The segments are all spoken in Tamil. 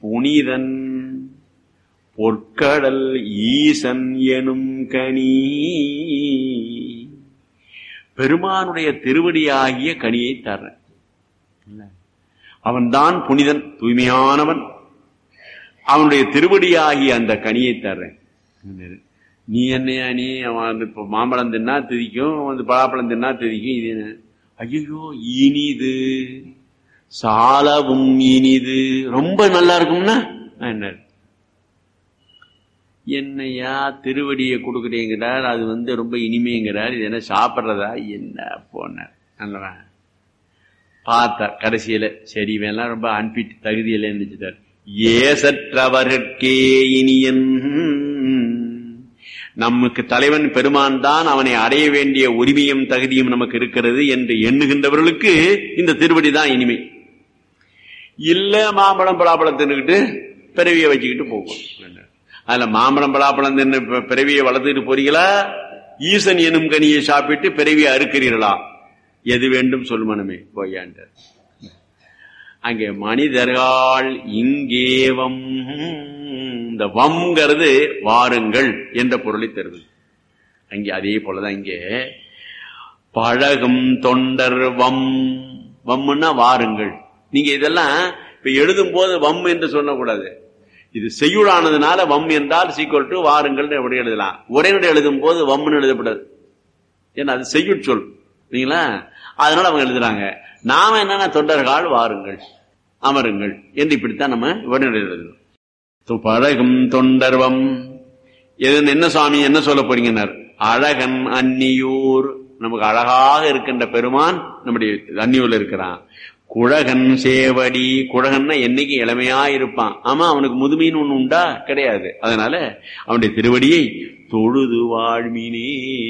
புனிதன் பொற்கடல் ஈசன் எனும் கனி பெருமானுடைய திருவடியாகிய கனியை தர்றேன் அவன்தான் புனிதன் தூய்மையானவன் அவனுடைய திருவடியாகிய அந்த கனியை தர்றேன் நீ என்னையா நீ அவன் இப்ப மாம்பழம் தின்னா திதிக்கும் வந்து பலாப்பழம் தின்னா திதிக்கும் இது என்ன ஐயோ இனிது சாலவும் இனிது ரொம்ப நல்லா இருக்கும்னா என்ன என்னையா திருவடியை கொடுக்குறீங்கிறார் அது வந்து ரொம்ப இனிமைங்கிறார் இது என்ன சாப்பிட்றதா என்ன போனார் நல்லவன் பார்த்தார் கடைசியில சரி இவெல்லாம் ரொம்ப அன்பிட் தகுதி இல்லைன்னு நினைச்சிட்டார் ஏசற்றவர்கே இனியன் நமக்கு தலைவன் பெருமான் தான் அவனை அடைய வேண்டிய உரிமையும் தகுதியும் நமக்கு இருக்கிறது என்று எண்ணுகின்றவர்களுக்கு இந்த திருவடி தான் இனிமை இல்ல மாம்பழம் பலாப்பழம் தின்னுக்கிட்டு பிறவியை வச்சுக்கிட்டு போகும் அதுல மாம்பழம் பலாப்பழம் தின்னு பிறவியை வளர்த்துக்கிட்டு போறீங்களா ஈசன் எனும் கனியை சாப்பிட்டு பிறவியை அறுக்கிறீர்களா எது வேண்டும் சொல் மனமே போயாண்டார் அங்கே மனிதர்கள் இங்கேவம் இந்த வம்ங்கிறது வாருங்கள் என்ற பொருளை தருவது அங்கே அதே போலதான் இங்கே பழகும் தொண்டர் வம் வம்னா வாருங்கள் நீங்க இதெல்லாம் இப்ப எழுதும் போது வம் என்று சொல்லக்கூடாது இது செய்யுளானதுனால வம் என்றால் சீக்வல் டு வாருங்கள் எப்படி எழுதலாம் உரைநடை எழுதும் போது வம்னு எழுதப்படாது ஏன்னா அது செய்யுட் சொல் சரிங்களா அதனால அவங்க எழுதுறாங்க நாம என்னன்னா தொண்டர்கள் வாருங்கள் அமருங்கள் என்று இப்படித்தான் நம்ம உரைநடை எழுதணும் பழகும் தொண்டர்வம் எது என்ன சுவாமி என்ன சொல்ல போறீங்கன்னார் அழகன் அந்நியூர் நமக்கு அழகாக இருக்கின்ற பெருமான் நம்முடைய அந்நியூர்ல இருக்கிறான் குழகன் சேவடி குழகன்னா என்னைக்கு இளமையா இருப்பான் ஆமா அவனுக்கு முதுமைன்னு ஒண்ணு உண்டா கிடையாது அதனால அவனுடைய திருவடியை தொழுது வாழ்மினே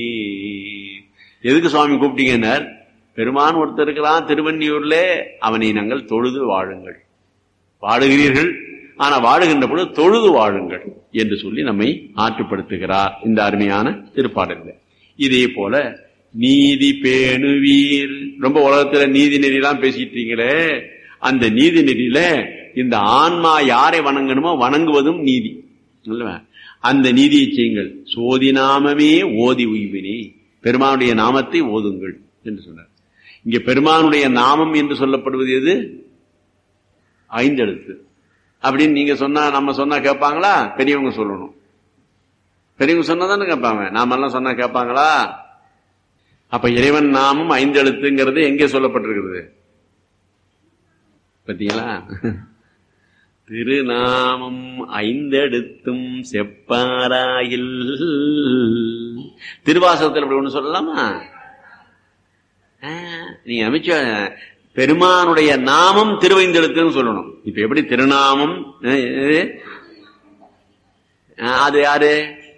எதுக்கு சுவாமி கூப்பிட்டீங்கன்னார் பெருமான் ஒருத்தர் இருக்கிறான் திருவன்னியூர்ல அவனை நாங்கள் தொழுது வாழுங்கள் வாழுகிறீர்கள் ஆனா வாழுகின்ற பொழுது தொழுது வாழுங்கள் என்று சொல்லி நம்மை ஆற்றுப்படுத்துகிறார் இந்த அருமையான திருப்பாடல்ல இதே போல நீதி பேணுவீர் ரொம்ப உலகத்துல நீதி நெறியெல்லாம் பேசிட்டீங்களே அந்த நீதி நெறியில இந்த ஆன்மா யாரை வணங்கணுமோ வணங்குவதும் நீதி அந்த நீதியை செய்யுங்கள் சோதி நாமமே ஓதி உய்வினே பெருமானுடைய நாமத்தை ஓதுங்கள் என்று சொன்னார் இங்க பெருமானுடைய நாமம் என்று சொல்லப்படுவது எது ஐந்தெழுத்து அப்படின்னு நீங்க சொன்னா நம்ம சொன்னா கேட்பாங்களா பெரியவங்க சொல்லணும் பெரியவங்க சொன்னா தானே கேட்பாங்க நாமெல்லாம் சொன்னா கேட்பாங்களா அப்ப இறைவன் நாமும் ஐந்து எழுத்துங்கிறது எங்கே சொல்லப்பட்டிருக்கிறது பார்த்தீங்களா திருநாமம் ஐந்தெடுத்தும் செப்பாராயில் திருவாசகத்தில் அப்படி ஒண்ணு சொல்லலாமா நீங்க அமைச்ச பெருமானுடைய நாமம் திருவைந்தெழுத்துன்னு சொல்லணும் இப்ப எப்படி திருநாமம் அது யாரு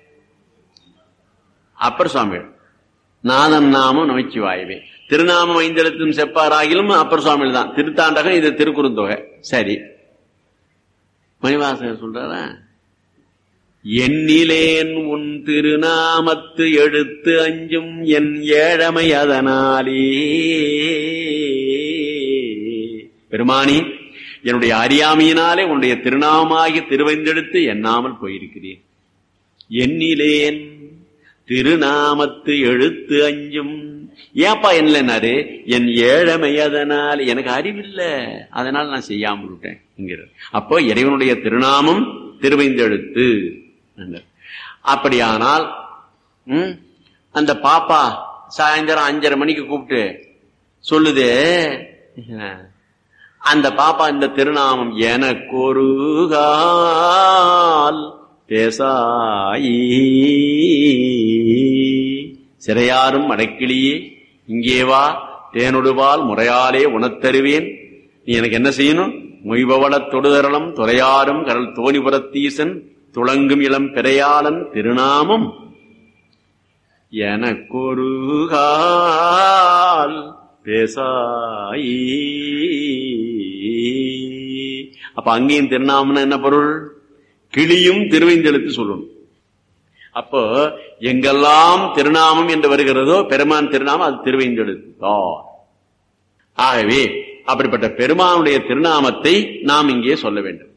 அப்பர் சுவாமி நாதன் நாமம் நமச்சிவாயவே திருநாமம் ஐந்தெழுத்தும் செப்பாராகிலும் அப்பர் சுவாமியில் தான் திருத்தாண்டகம் இது திருக்குறுந்தொகை சரி மணிவாசகர் சொல்றாரா எண்ணிலேன் உன் திருநாமத்து எடுத்து அஞ்சும் என் ஏழமை அதனாலே பெருமானி என்னுடைய அறியாமையினாலே உன்னுடைய திருநாமாகி திருவைந்தெடுத்து எண்ணாமல் போயிருக்கிறேன் எண்ணிலேன் திருநாமத்து எழுத்து அஞ்சும் ஏப்பா என்னன்னாரு என் ஏழமை அதனால் எனக்கு அறிவில்லை அதனால் நான் செய்யாமல் விட்டேன் என்கிறார் அப்போ இறைவனுடைய திருநாமம் திருவைந்தெழுத்து அப்படியானால் அந்த பாப்பா சாயந்தரம் அஞ்சரை மணிக்கு கூப்பிட்டு சொல்லுது அந்த பாப்பா இந்த திருநாமம் எனக்கொருகால் பேசாயி சிறையாரும் அடக்கிளியே இங்கே வா தேனொடுவால் முறையாலே உணத்தருவேன் நீ எனக்கு என்ன செய்யணும் மொய்பவள தொடுதரளம் துறையாரும் கடல் தோணிபுரத்தீசன் துளங்கும் இளம் பிறையாளன் திருநாமம் எனக்கொருகால் பேசாயி அப்ப அங்கேயும் திருநாமம்னா என்ன பொருள் கிளியும் திருவைந்தெழுத்து சொல்லணும் அப்போ எங்கெல்லாம் திருநாமம் என்று வருகிறதோ பெருமான் திருநாமம் அது திருவைந்தெழுத்தா ஆகவே அப்படிப்பட்ட பெருமானுடைய திருநாமத்தை நாம் இங்கே சொல்ல வேண்டும்